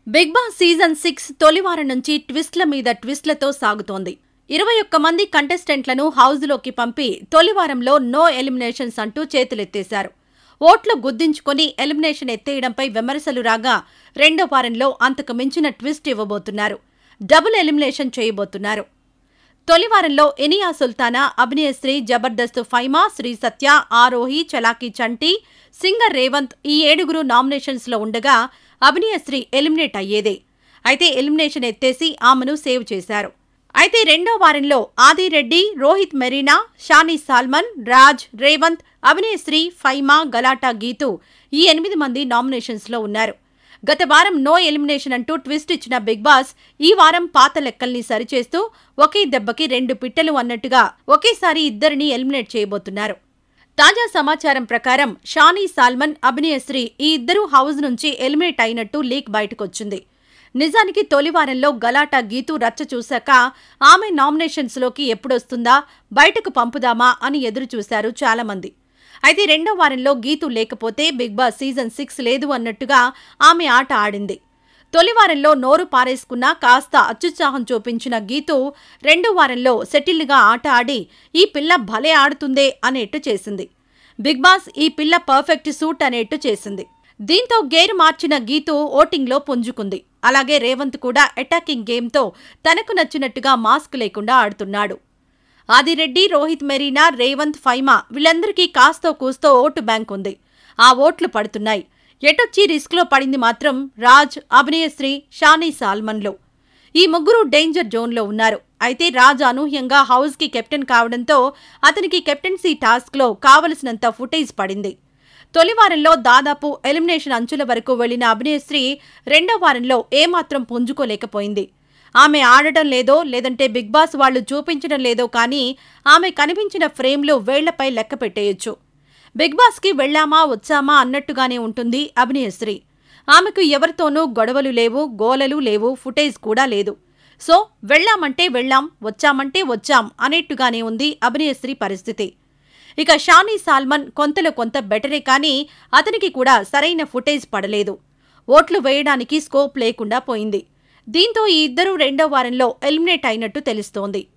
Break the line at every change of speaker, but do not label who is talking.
big Boss season six తొలివారం నుంచి ట్విస్ట్ల మీద ట్విస్ట్లతో సాగుతోంది ఇరవై ఒక్క మంది కంటెస్టెంట్లను హౌజ్లోకి పంపి తొలివారంలో నో ఎలిమినేషన్స్ అంటూ చేతులెత్తేశారు ఓట్లు గుద్దించుకొని ఎలిమినేషన్ ఎత్తేయడంపై విమర్శలు రాగా రెండో వారంలో అంతకు మించిన ట్విస్ట్ ఇవ్వబోతున్నారు డబుల్ ఎలిమినేషన్ చేయబోతున్నారు తొలివారంలో ఎనియా సుల్తానా అభినయశ్రీ జబర్దస్త్ ఫైమా శ్రీ సత్య ఆరోహి చలాకీ చంటి సింగర్ రేవంత్ ఈ ఏడుగురు నామినేషన్స్ లో ఉండగా అభినయశ్రీ ఎలిమినేట్ అయ్యేదే అయితే ఎలిమినేషన్ ఎత్తేసి ఆమెను సేవ్ చేశారు అయితే రెండో వారంలో ఆదిరెడ్డి రోహిత్ మెరీనా షానీ సాల్మన్ రాజ్ రేవంత్ అభినయశ్రీ ఫైమా గలాటా గీతు ఈ ఎనిమిది మంది నామినేషన్స్ లో ఉన్నారు గత వారం నో ఎలిమినేషన్ అంటూ ట్విస్ట్ ఇచ్చిన బిగ్ బాస్ ఈ వారం పాత లెక్కల్ని సరిచేస్తూ ఒకే దెబ్బకి రెండు పిట్టలు అన్నట్టుగా ఒకేసారి ఇద్దరిని ఎలిమినేట్ చేయబోతున్నారు తాజా సమాచారం ప్రకారం షానీ సాల్మన్ అభినయశ్రీ ఈ ఇద్దరూ హౌస్ నుంచి ఎలిమినేట్ అయినట్టు లీక్ బయటకొచ్చింది నిజానికి తొలి వారంలో గలాటా గీతు రచ్చ చూశాక ఆమె నామినేషన్స్లోకి ఎప్పుడొస్తుందా బయటకు పంపుదామా అని ఎదురు చూశారు చాలామంది అయితే రెండో వారంలో గీతు లేకపోతే బిగ్ బాస్ సీజన్ సిక్స్ లేదు అన్నట్టుగా ఆమె ఆట ఆడింది తొలి వారంలో నోరు పారేసుకున్నా కాస్త అత్యుత్సాహం చూపించిన గీతు రెండో వారంలో సెటిల్గా ఆట ఆడి ఈ పిల్ల భలే ఆడుతుందే అనేట్టు చేసింది బిగ్ బాస్ ఈ పిల్ల పర్ఫెక్ట్ సూట్ అనేట్టు చేసింది దీంతో గేరు మార్చిన గీతు ఓటింగ్లో పుంజుకుంది అలాగే రేవంత్ కూడా అటాకింగ్ గేమ్తో తనకు నచ్చినట్టుగా మాస్క్ లేకుండా ఆడుతున్నాడు ఆదిరెడ్డి రోహిత్ మెరీనా రేవంత్ ఫైమా వీళ్ళందరికీ కాస్తో కూస్తో ఓటు బ్యాంక్ ఉంది ఆ ఓట్లు పడుతున్నాయి ఎటొచ్చి రిస్క్లో పడింది మాత్రం రాజ్ అభినయశ్రీ షానీ సాల్మన్లు ఈ ముగ్గురు డేంజర్ జోన్లో ఉన్నారు అయితే రాజ్ అనూహ్యంగా హౌస్కి కెప్టెన్ కావడంతో అతనికి కెప్టెన్సీ టాస్క్లో కావలసినంత ఫుటేజ్ పడింది తొలి వారంలో దాదాపు ఎలిమినేషన్ అంచుల వరకు వెళ్లిన అభినయశ్రీ రెండో వారంలో ఏమాత్రం పుంజుకోలేకపోయింది ఆమె ఆడటం లేదో లేదంటే బిగ్ బాస్ వాళ్లు చూపించడం లేదో కానీ ఆమె కనిపించిన ఫ్రేమ్లు వేళ్లపై లెక్క పెట్టేయొచ్చు బిగ్ బాస్కి వెళ్లామా వచ్చామా అన్నట్టుగానే ఉంటుంది అభినయశ్రీ ఆమెకు ఎవరితోనూ గొడవలు లేవు గోలలు లేవు ఫుటేజ్ కూడా లేదు సో వెళ్ళామంటే వెళ్ళాం వచ్చామంటే వచ్చాం అనేట్టుగానే ఉంది అభినయశ్రీ పరిస్థితి ఇక షానీ సాల్మన్ కొంతలో కొంత బెటరే కానీ అతనికి కూడా సరైన ఫుటేజ్ పడలేదు ఓట్లు వేయడానికి స్కోప్ లేకుండా పోయింది దీంతో ఈ ఇద్దరూ రెండో వారంలో ఎలిమినేట్ అయినట్టు తెలుస్తోంది